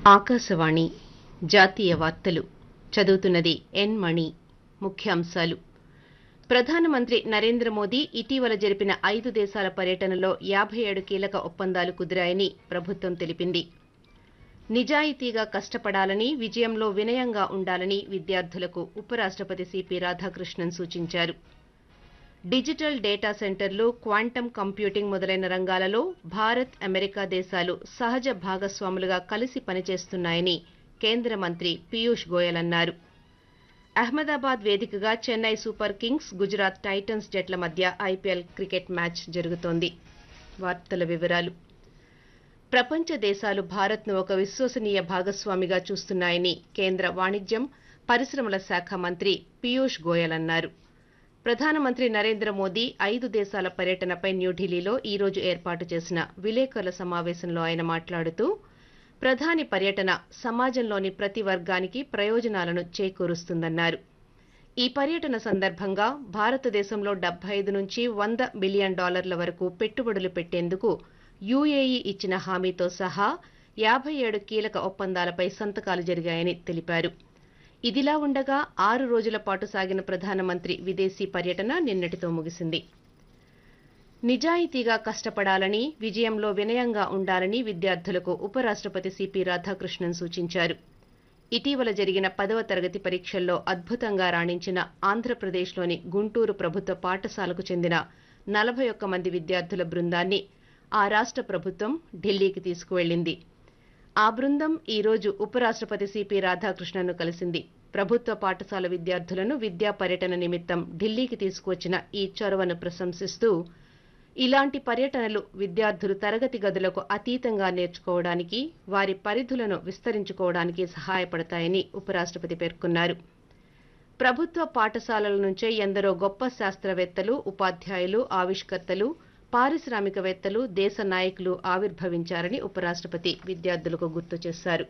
ఆకాశవాణి జాతీయ వార్తలు చదువుతున్నది ఎన్ మణి ముఖ్యాంశాలు ప్రధానమంత్రి నరేంద్ర మోదీ ఇటీవల జరిపిన ఐదు దేశాల పర్యటనలో యాబై ఏడు కీలక ఒప్పందాలు కుదిరాయని ప్రభుత్వం తెలిపింది నిజాయితీగా కష్టపడాలని విజయంలో వినయంగా ఉండాలని విద్యార్థులకు ఉపరాష్టపతి సిపి రాధాకృష్ణన్ సూచించారు డిజిటల్ డేటా సెంటర్లు క్వాంటమ్ కంప్యూటింగ్ మొదలైన రంగాలలో భారత్ అమెరికా దేశాలు సహజ భాగస్వాములుగా కలిసి పనిచేస్తున్నాయని కేంద్ర మంత్రి పీయూష్ గోయల్ అన్నారు అహ్మదాబాద్ వేదికగా Chennai super kings Gujarat titans జట్ల మధ్య ఐపీఎల్ క్రికెట్ మ్యాచ్ జరుగుతోంది వార్తల వివరాలు ప్రపంచ దేశాలు భారత్ను ఒక విశ్వసనీయ భాగస్వామిగా చూస్తున్నాయని కేంద్ర వాణిజ్యం పరిశ్రమల శాఖ మంత్రి పీయూష్ గోయల్ అన్నారు ప్రధానమంత్రి నరేంద్ర మోదీ ఐదు దేశాల పర్యటనపై న్యూఢిల్లీలో ఈ రోజు ఏర్పాటు చేసిన విలేకరుల సమావేశంలో ఆయన మాట్లాడుతూ ప్రధాని పర్యటన సమాజంలోని ప్రతి వర్గానికి ప్రయోజనాలను చేకూరుస్తుందన్నారు ఈ పర్యటన సందర్భంగా భారతదేశంలో డెబ్బై ఐదు నుంచి వంద బిలియన్ డాలర్ల వరకు పెట్టుబడులు పెట్టేందుకు యూఏఈ ఇచ్చిన హామీతో సహా యాబై ఏడు కీలక ఒప్పందాలపై సంతకాలు జరిగాయని తెలిపారు ఇదిలా ఉండగా ఆరు రోజుల పాటు సాగిన ప్రధానమంత్రి విదేశీ పర్యటన నిన్నటితో ముగిసింది నిజాయితీగా కష్టపడాలని విజయంలో వినయంగా ఉండాలని విద్యార్థులకు ఉపరాష్టపతి సిపి రాధాకృష్ణన్ సూచించారు ఇటీవల జరిగిన పదవ తరగతి పరీక్షల్లో అద్భుతంగా రాణించిన ఆంధ్రప్రదేశ్లోని గుంటూరు ప్రభుత్వ పాఠశాలకు చెందిన నలభై ఒక్క మంది విద్యార్థుల బృందాన్ని ఆ రాష్ట ప్రభుత్వం ఢిల్లీకి తీసుకువెళ్లింది ఆ బృందం ఈ రోజు ఉపరాష్టపతి సిపి రాధాకృష్ణన్ను కలిసింది ప్రభుత్వ పాఠశాల విద్యార్థులను విద్యా పర్యటన నిమిత్తం ఢిల్లీకి తీసుకువచ్చిన ఈ చొరవను ప్రశంసిస్తూ ఇలాంటి పర్యటనలు విద్యార్థులు తరగతి గదులకు అతీతంగా నేర్చుకోవడానికి వారి పరిధులను విస్తరించుకోవడానికి సహాయపడతాయని ఉపరాష్టపతి పేర్కొన్నారు ప్రభుత్వ పాఠశాలల నుంచే ఎందరో గొప్ప శాస్త్రవేత్తలు ఉపాధ్యాయులు ఆవిష్కర్తలు పారిశ్రామికవేత్తలు దేశ నాయకులు ఆవిర్భవించారని ఉపరాష్టపతి విద్యార్థులకు గుర్తు చేశారు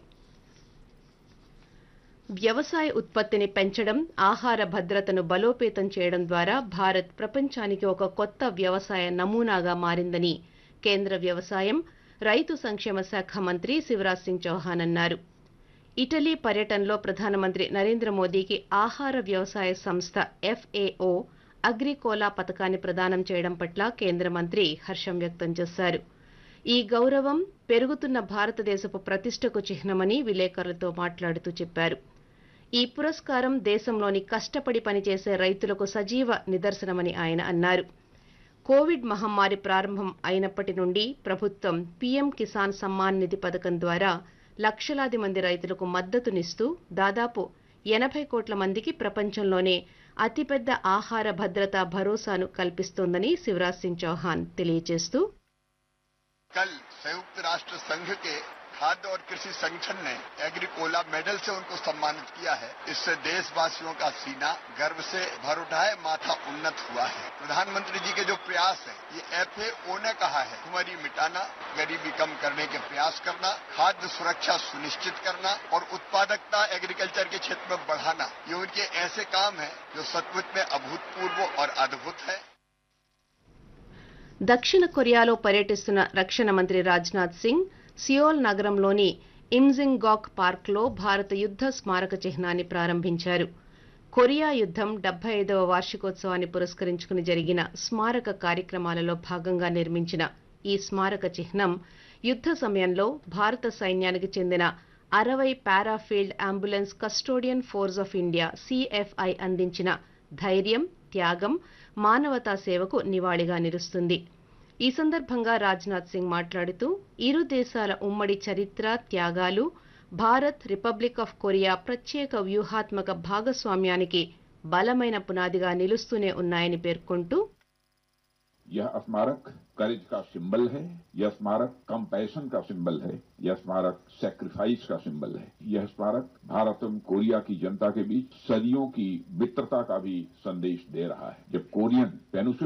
వ్యవసాయ ఉత్పత్తిని పెంచడం ఆహార భద్రతను బలోపేతం చేయడం ద్వారా భారత్ ప్రపంచానికి ఒక కొత్త వ్యవసాయ నమూనాగా మారిందని కేంద్ర వ్యవసాయం రైతు సంక్షేమ శాఖ మంత్రి శివరాజ్ సింగ్ చౌహాన్ అన్నారు ఇటలీ పర్యటనలో ప్రధానమంత్రి నరేంద్ర మోదీకి ఆహార వ్యవసాయ సంస్థ ఎఫ్ఏఓ అగ్రికోలా పథకాన్ని ప్రదానం చేయడం పట్ల కేంద్ర మంత్రి హర్షం వ్యక్తం చేశారు ఈ గౌరవం పెరుగుతున్న భారతదేశపు ప్రతిష్టకు చిహ్నమని విలేకరులతో మాట్లాడుతూ చెప్పారు ఈ పురస్కారం దేశంలోని కష్టపడి పనిచేసే రైతులకు సజీవ నిదర్శనమని ఆయన అన్నారు కోవిడ్ మహమ్మారి ప్రారంభం అయినప్పటి నుండి ప్రభుత్వం పీఎం కిసాన్ సమ్మాన్ నిధి పథకం ద్వారా లక్షలాది మంది రైతులకు మద్దతునిస్తూ దాదాపు ఎనభై కోట్ల మందికి ప్రపంచంలోనే అతిపెద్ద ఆహార భద్రతా భరోసాను కల్పిస్తోందని శివరాజ్ సింగ్ చౌహాన్ తెలియజేస్తూ कल संयुक्त राष्ट्र संघ के खाद्य और कृषि संगठन ने एग्रीकोला मेडल से उनको सम्मानित किया है इससे देशवासियों का सीना गर्व से भर उठा है माथा उन्नत हुआ है प्रधानमंत्री जी के जो प्रयास है ये एफएओ ने कहा है भुखमरी मिटाना गरीबी कम करने के प्रयास करना खाद्य सुरक्षा सुनिश्चित करना और उत्पादकता एग्रीकल्चर के क्षेत्र में बढ़ाना ये उनके ऐसे काम है जो सचमुच में अभूतपूर्व और अद्भुत है దక్షిణ కొరియాలో పర్యటిస్తున్న రక్షణ మంత్రి రాజ్నాథ్ సింగ్ సియోల్ నగరంలోని ఇమ్జింగాక్ పార్క్లో భారత యుద్ధ స్మారక చిహ్నాన్ని ప్రారంభించారు కొరియా యుద్ధం డెబ్బై ఐదవ వార్షికోత్సవాన్ని పురస్కరించుకుని జరిగిన స్మారక కార్యక్రమాలలో భాగంగా నిర్మించిన ఈ స్మారక చిహ్నం యుద్ధ సమయంలో భారత సైన్యానికి చెందిన అరవై para field ambulance custodian force of India CFI అందించిన ధైర్యం త్యాగం మానవతా సేవకు నివాళిగా నిలుస్తుంది ఈ సందర్భంగా రాజ్నాథ్ సింగ్ మాట్లాడుతూ ఇరు దేశాల ఉమ్మడి చరిత్ర త్యాగాలు భారత్ రిపబ్లిక్ ఆఫ్ కొరియా ప్రత్యేక వ్యూహాత్మక భాగస్వామ్యానికి బలమైన పునాదిగా నిలుస్తూనే ఉన్నాయని పేర్కొంటూ यह स्मारक करेज का सिंबल है यह स्मारक कंपैशन का सिंबल है यह स्मारक सेक्रीफाइस का सिंबल है यह स्मारक भारत एवं कोरिया की जनता के बीच सदियों की मित्रता का भी संदेश दे रहा है जब कोरियन पेनुसुला